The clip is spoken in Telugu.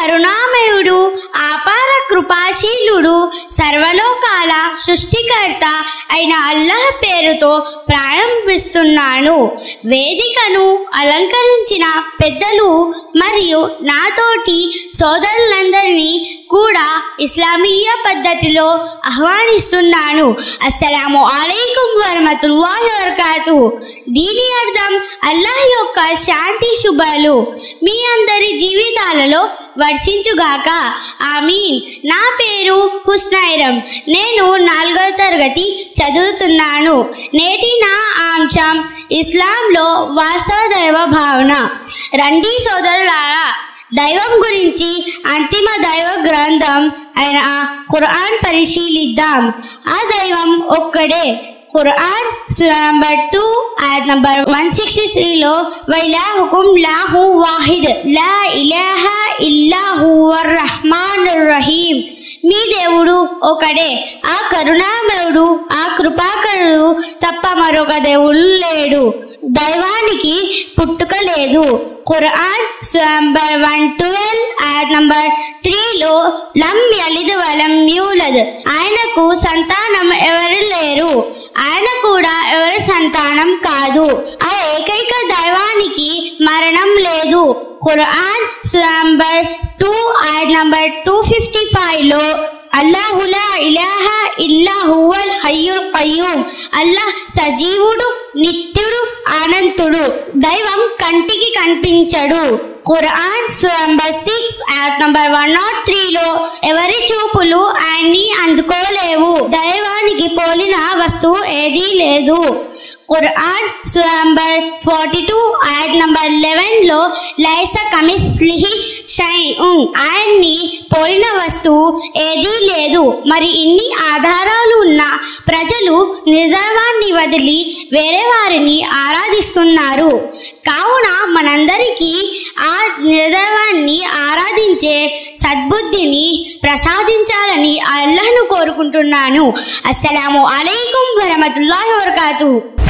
కరుణామయుడు ఆపార కృపాశీలుడు సర్వలోకాల సృష్టికర్త అయిన అల్లాహ్ పేరుతో ప్రారంభిస్తున్నాను వేదికను అలంకరించిన పెద్దలు మరియు నాతోటి సోదరులందరినీ కూడా ఇస్లామీయ పద్ధతిలో ఆహ్వానిస్తున్నాను అస్సలాము అలైకుం వరహమతుల్లాహి వబరకాతు దీని అర్థం అల్లాహ్ యొక్క శాంతి శుభాలు మీ అందరి జీవితాలలో వర్షించుగాక ఆమీన్ నా పేరు హుస్నైరం నేను నాలుగవ తరగతి చదువుతున్నాను నేటి నా అంశం ఇస్లాంలో వాస్తవ దైవ భావన రండి సోదరులారా దైవం గురించి అంతిమ దైవ గ్రంథం అయిన ఖురాన్ పరిశీలిద్దాం ఆ దైవం ఒక్కడే ఖురాన్ సూరా నంబర్ టూ ఆయత్ నంబర్ వన్ సిక్స్టీ త్రీలో వైలా హుకుం లాహు వాహిద్ లా ఇలాహ ఇల్లా హువర్ రహమాన్ రహీం మీ దేవుడు ఒకడే ఆ కరుణామయుడు ఆ కృపాకరుడు తప్ప మరొక దేవుడు లేడు దైవానికి పుట్టుక లేదు ఖురాన్ నంబర్ వన్ ట్వెల్వ్ ఆయత్ నంబర్ త్రీలో లం యలిద్ వలం యూలద్ ఆయనకు సంతానం ఎవరు లేరు ఆయన కూడా ఎవరి సంతానం కాదు ఆ ఏకైక దైవానికి మరణం లేదు ఖురాన్ నంబర్ టూ ఆయత్ నంబర్ టూ ఫిఫ్టీ ఫైవ్ లో అల్లాహులా ఇలాహ ఇల్లా హువల్ హయ్యుల్ కయ్యూమ్ అల్లాహ్ సజీవుడు నిత్యుడు అనంతుడు దైవం కంటికి కనిపించడు ఖురాన్ నంబర్ సిక్స్ యాప్ నంబర్ వన్ నాట్ త్రీలో ఎవరి చూపులు ఆయన్ని అందుకోలేవు దైవానికి పోలిన వస్తువు ఏదీ లేదు ఖురాన్ నంబర్ ఫార్టీ టూ ఆయత్ నంబర్ లెవెన్ లో లైస కమిస్లిహి షైఉన్ ఆయన్ని పోలిన వస్తువు ఏదీ లేదు మరి ఇన్ని ఆధారాలు ఉన్న ప్రజలు నిర్దైవాన్ని వదిలి వేరే వారిని ఆరాధిస్తున్నారు కావున మనందరికీ ఆ నిర్దైవాన్ని ఆరాధించే సద్బుద్ధిని ప్రసాదించాలని అల్లహను కోరుకుంటున్నాను అస్సలాము అలైకుం వరహమతుల్లాహి వబరకాతు